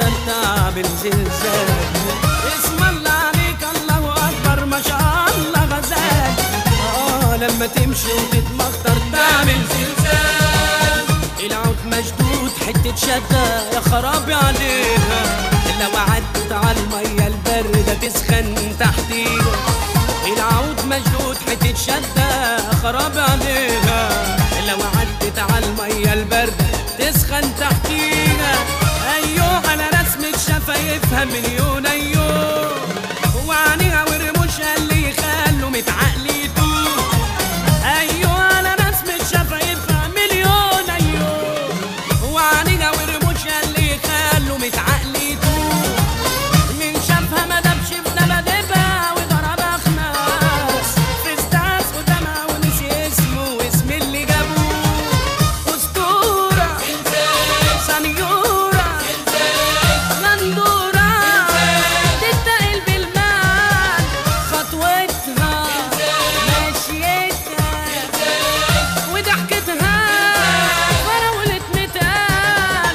تقدر تعمل زلزال اسم الله عليك الله اكبر ما شاء الله غزال اه لما تمشي وتتمخطر تعمل زلزال العود مشدود حتة شدة يا خرابي عليها لو عدت على المية الباردة تسخن تحتيها العود مشدود حتة شدة يا خرابي عليها لو عدت على المية الباردة تسخن تحتيها أيوه على رسمة شفايفها مليون أيوه وعينيها ورموشها اللي يخلوا متعقلي يتوه أيوه على رسمة شفايفها مليون أيوه وعينيها ورموشها اللي يخلوا متعقلي يتوه من شافها ما دبش في نبدبها وضربها خماس في استاذ قدامها ونسي اسمه واسم اللي جابوه أسطورة سنيورة غندورة تتقل بالمال خطوتها مشيتها وضحكتها فراولة متقال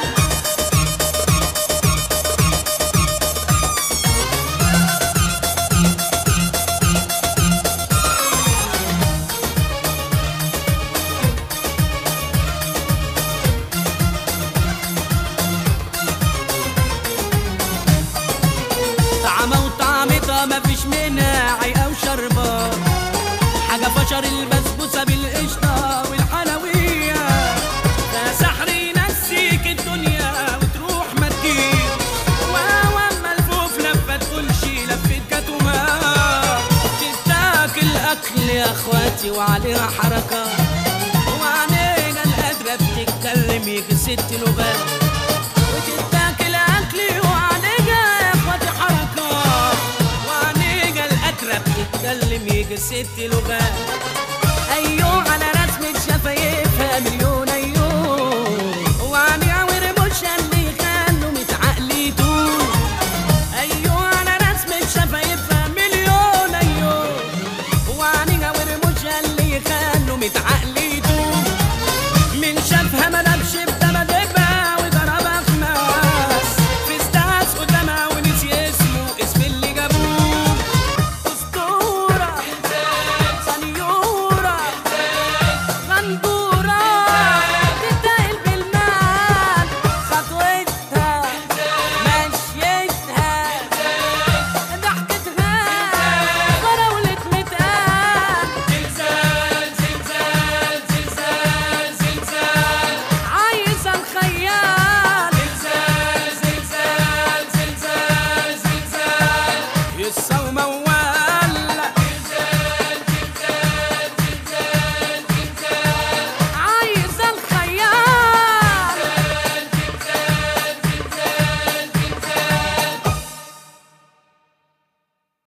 طعمة وطعمتها مفيش منها عيقة وشربة حاجة فشر البسبوسة بالقشطة والحلوية ده سحر ينسيك الدنيا وتروح ما تجيب واو اما الفوف لفة تقولش لفة كاتوما تتاكل أكل يا اخواتي وعليها حركة وعلينا القادرة بتتكلم يجي ست لغات وتتاكل اكلي وعليها يا اخواتي حركه وعليها القادرة بتتكلم يجي ست لغات